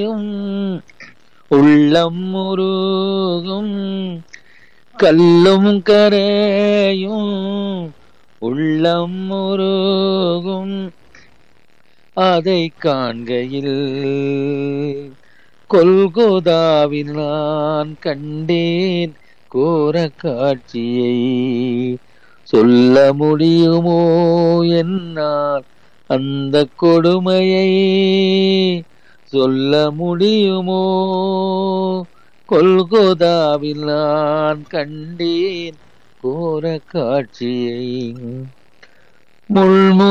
உள்ளம் முருகும் கல்லும் கரையும் உள்ளம் முருகும் அதை காண்கையில் கொல்கோதாவில் நான் கண்டேன் கோர காட்சியை சொல்ல முடியுமோ என்னால் அந்த கொடுமையை சொல்ல முடியுமோ கொல்கோதாவில் நான் கண்டேன் கோர காட்சியை முள்மு